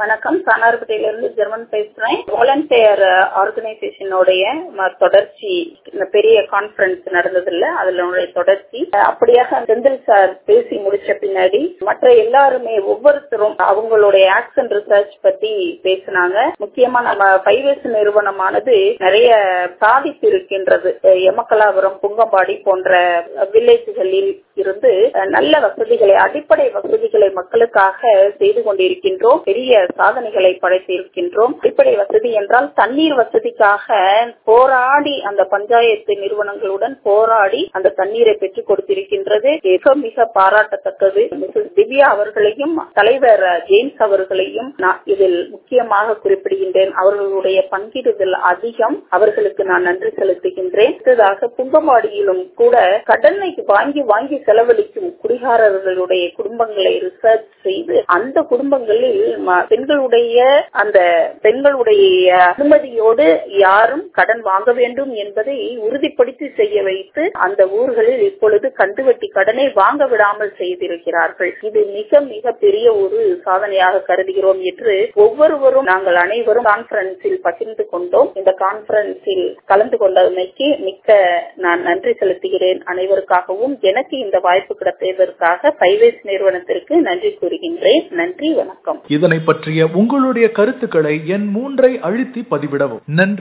வணக்கம் சானார்பட்டியிலிருந்து ஜெர்மன் பேசுறேன் வாலண்டியர் ஆர்கனைசேஷனுடைய தொடர்ச்சி இந்த பெரிய கான்பரன்ஸ் நடந்ததுல அதனுடைய தொடர்ச்சி அப்படியாக செந்தில் சார் பேசி முடிச்ச பின்னாடி மற்ற எல்லாருமே ஒவ்வொருத்தரும் அவங்களுடைய ஆக்சன் ரிசர்ச் பத்தி பேசினாங்க முக்கியமா நம்ம பைவேஸ் நிறுவனமானது நிறைய சாதித்து இருக்கின்றது எமக்கலாபுரம் புங்கம்பாடி போன்ற வில்லேஜ்களில் இருந்து நல்ல வசதிகளை அடிப்படை வசதிகளை மக்களுக்காக செய்து கொண்டிருக்கின்றோம் பெரிய சாதனைகளை படைத்திருக்கின்றோம் அடிப்படை வசதி என்றால் தண்ணீர் வசதிக்காக போராடி அந்த பஞ்சாயத்து நிறுவனங்களுடன் போராடி அந்த தண்ணீரை பெற்றுக் கொடுத்திருக்கின்றது மிக மிக பாராட்டத்தக்கது மிஸ்ஸஸ் திவ்யா அவர்களையும் தலைவர் ஜேம்ஸ் அவர்களையும் நான் இதில் முக்கியமாக குறிப்பிடுகின்றேன் அவர்களுடைய பங்கிடுதல் அதிகம் அவர்களுக்கு நான் நன்றி செலுத்துகின்றேன் அடுத்ததாக புங்கமாடியிலும் கூட கடனை வாங்கி வாங்கி செலவழிக்கும் குடிகாரர்களுடைய குடும்பங்களை ரிசர்ச் செய்து அந்த குடும்பங்களில் பெண்களுடைய அந்த பெண்களுடைய அனுமதியோடு யாரும் கடன் வாங்க வேண்டும் என்பதை உறுதிப்படுத்தி செய்ய வைத்து அந்த ஊர்களில் இப்பொழுது கந்துவட்டி கடனை வாங்க விடாமல் செய்திருக்கிறார்கள் இது மிக மிக பெரிய ஒரு சாதனையாக கருதுகிறோம் என்று ஒவ்வொருவரும் நாங்கள் அனைவரும் கான்பரன்ஸில் பகிர்ந்து கொண்டோம் இந்த கான்பரன்ஸில் கலந்து கொண்டமைக்கு மிக்க நான் நன்றி செலுத்துகிறேன் அனைவருக்காகவும் எனக்கு இந்த வாய்ப்பு கிடைத்ததற்காக பைவேஸ் நிறுவனத்திற்கு நன்றி கூறுகின்றேன் நன்றி வணக்கம் இதனை பற்றிய உங்களுடைய கருத்துக்களை என் மூன்றை அழுத்தி பதிவிடவும் நன்றி